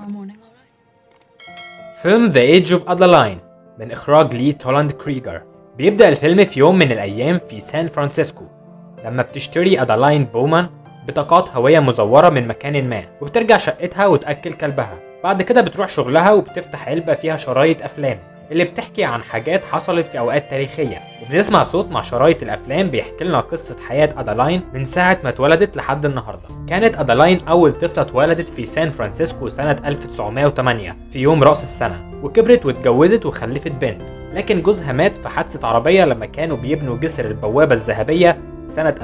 tomorrow morning, all right? فيلم ذا ايج اوف ادلاين من اخراج لي تولاند كريجر بيبدا الفيلم في يوم من الايام في سان فرانسيسكو لما بتشتري ادلاين بومان بطاقات هويه مزوره من مكان ما وبترجع شقتها وتاكل كلبها بعد كده بتروح شغلها وبتفتح علبه فيها شرايط افلام اللي بتحكي عن حاجات حصلت في اوقات تاريخيه وبنسمع صوت مع شرايط الافلام بيحكي لنا قصه حياه ادلاين من ساعه ما اتولدت لحد النهارده كانت ادلاين اول طفله اتولدت في سان فرانسيسكو سنه 1908 في يوم راس السنه وكبرت واتجوزت وخلفت بنت لكن جوزها مات في حادثه عربيه لما كانوا بيبنوا جسر البوابه الذهبيه سنه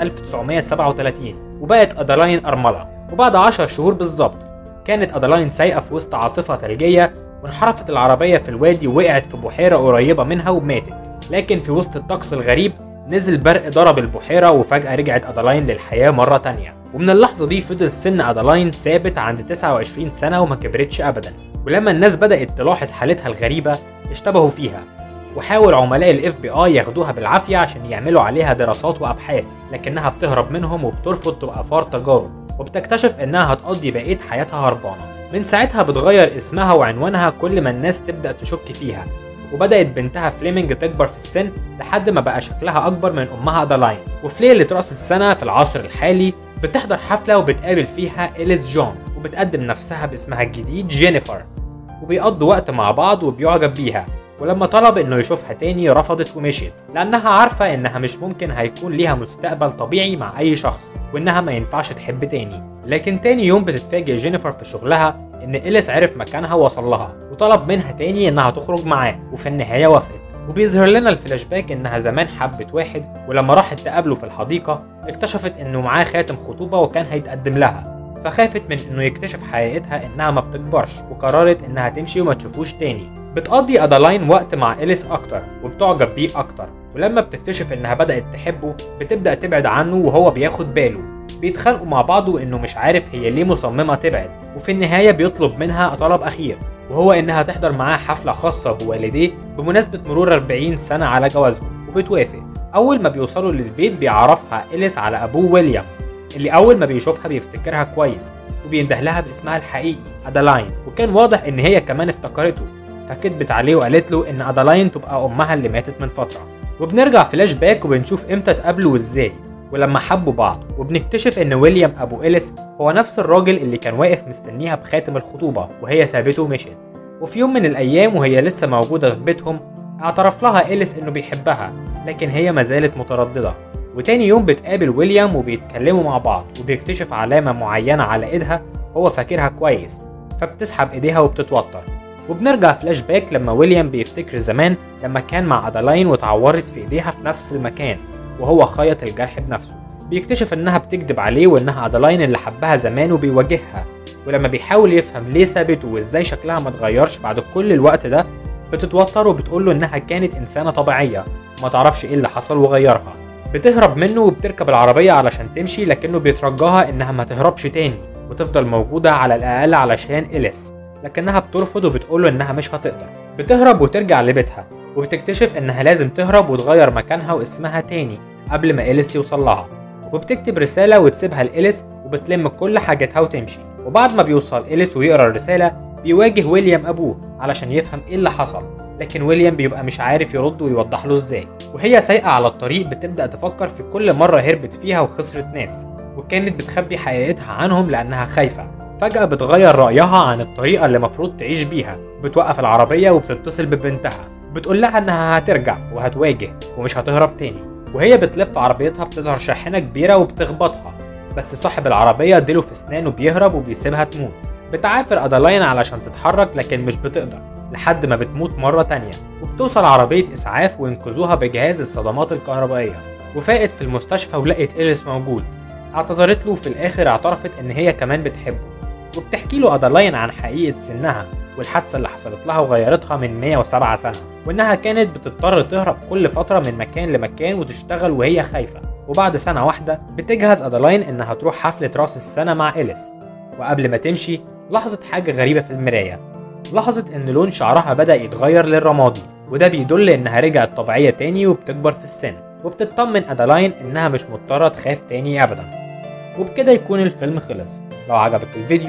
1937 وبقت ادلاين ارمله وبعد 10 شهور بالظبط كانت ادلاين سايقه في وسط عاصفه ثلجيه وانحرفت العربيه في الوادي ووقعت في بحيره قريبه منها وماتت لكن في وسط الطقس الغريب نزل برق ضرب البحيره وفجاه رجعت ادلاين للحياه مره تانية ومن اللحظه دي فضل سن ادلاين ثابت عند 29 سنه وما كبرتش ابدا ولما الناس بدات تلاحظ حالتها الغريبه اشتبهوا فيها وحاول عملاء الاف بي اي ياخدوها بالعافيه عشان يعملوا عليها دراسات وابحاث لكنها بتهرب منهم وبترفض تبقى فار تجارب وبتكتشف انها هتقضي بقيه حياتها هربانه من ساعتها بتغير اسمها وعنوانها كل ما الناس تبدا تشك فيها وبدات بنتها فليمنج تكبر في السن لحد ما بقى شكلها اكبر من امها ادلاين وفي ليله راس السنه في العصر الحالي بتحضر حفله وبتقابل فيها إليس جونز وبتقدم نفسها باسمها الجديد جينيفر وبيقضوا وقت مع بعض وبيعجب بيها ولما طلب انه يشوفها تاني رفضت ومشيت لانها عارفه انها مش ممكن هيكون ليها مستقبل طبيعي مع اي شخص وانها ما ينفعش تحب تاني لكن تاني يوم بتتفاجئ جينيفر في شغلها ان إليس عرف مكانها ووصل لها وطلب منها تاني انها تخرج معاه وفي النهايه وافقت وبيظهر لنا الفلاش باك انها زمان حبت واحد ولما راحت تقابله في الحديقه اكتشفت انه معاه خاتم خطوبه وكان هيتقدم لها فخافت من انه يكتشف حقيقتها انها ما بتكبرش وقررت انها تمشي وما تشوفوش تاني بتقضي ادلاين وقت مع إليس اكتر وبتعجب بيه اكتر ولما بتكتشف انها بدأت تحبه بتبدأ تبعد عنه وهو بياخد باله بيتخانقوا مع بعض وانه مش عارف هي ليه مصممة تبعد وفي النهاية بيطلب منها طلب اخير وهو انها تحضر معاه حفلة خاصة بوالديه بمناسبة مرور 40 سنة على جوازهم وبتوافق اول ما بيوصلوا للبيت بيعرفها إليس على ابوه ويليام اللي اول ما بيشوفها بيفتكرها كويس وبينده لها باسمها الحقيقي ادلاين وكان واضح ان هي كمان افتكرته فكدبت عليه وقالت له ان ادلاين تبقى امها اللي ماتت من فتره وبنرجع فلاش باك وبنشوف امتى اتقابلوا وازاي ولما حبوا بعض وبنكتشف ان ويليام ابو إليس هو نفس الراجل اللي كان واقف مستنيها بخاتم الخطوبه وهي سابته ومشيت وفي يوم من الايام وهي لسه موجوده في بيتهم اعترف لها إليس انه بيحبها لكن هي ما زالت متردده وتاني يوم بتقابل ويليام وبيتكلموا مع بعض وبيكتشف علامة معينة على ايدها هو فاكرها كويس فبتسحب ايديها وبتتوتر وبنرجع فلاش باك لما ويليام بيفتكر زمان لما كان مع ادلاين واتعورت في ايديها في نفس المكان وهو خيط الجرح بنفسه بيكتشف انها بتكذب عليه وانها ادلاين اللي حبها زمان وبيواجهها ولما بيحاول يفهم ليه سابته وازاي شكلها ما اتغيرش بعد كل الوقت ده بتتوتر وبتقوله انها كانت انسانة طبيعية ما تعرفش ايه اللي حصل وغيرها بتهرب منه وبتركب العربية علشان تمشي لكنه بيترجاها انها ما تهربش تاني وتفضل موجودة على الاقل علشان إليس لكنها بترفض وبتقوله انها مش هتقدر بتهرب وترجع لبيتها وبتكتشف انها لازم تهرب وتغير مكانها واسمها تاني قبل ما إليس يوصل لها وبتكتب رسالة وتسيبها لإليس وبتلم كل حاجتها وتمشي وبعد ما بيوصل إليس ويقرا الرسالة بيواجه ويليام أبوه علشان يفهم إيه اللي حصل لكن ويليام بيبقى مش عارف يرد ويوضح له ازاي وهي سايقة على الطريق بتبدأ تفكر في كل مرة هربت فيها وخسرت ناس وكانت بتخبي حقيقتها عنهم لأنها خايفة فجأة بتغير رأيها عن الطريقة اللي مفروض تعيش بيها بتوقف العربية وبتتصل ببنتها بتقول لها انها هترجع وهتواجه ومش هتهرب تاني وهي بتلف عربيتها بتظهر شاحنة كبيرة وبتخبطها بس صاحب العربية اديله في اسنانه بيهرب وبيسيبها تموت بتعافر أدلاين علشان تتحرك لكن مش بتقدر لحد ما بتموت مرة تانية وبتوصل عربية إسعاف وينقذوها بجهاز الصدمات الكهربائية وفاقت في المستشفى ولقت إليس موجود اعتذرت له وفي الآخر اعترفت إن هي كمان بتحبه وبتحكي له أدلاين عن حقيقة سنها والحادثة اللي حصلت لها وغيرتها من 107 سنة وإنها كانت بتضطر تهرب كل فترة من مكان لمكان وتشتغل وهي خايفة وبعد سنة واحدة بتجهز أدلاين إنها تروح حفلة راس السنة مع إليس وقبل ما تمشي لاحظت حاجة غريبة في المراية لاحظت إن لون شعرها بدأ يتغير للرمادي وده بيدل إنها رجعت طبيعية تاني وبتكبر في السن وبتطمن أدلاين إنها مش مضطرة تخاف تاني أبدا وبكده يكون الفيلم خلص لو عجبك الفيديو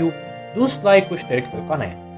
دوس لايك واشترك في القناة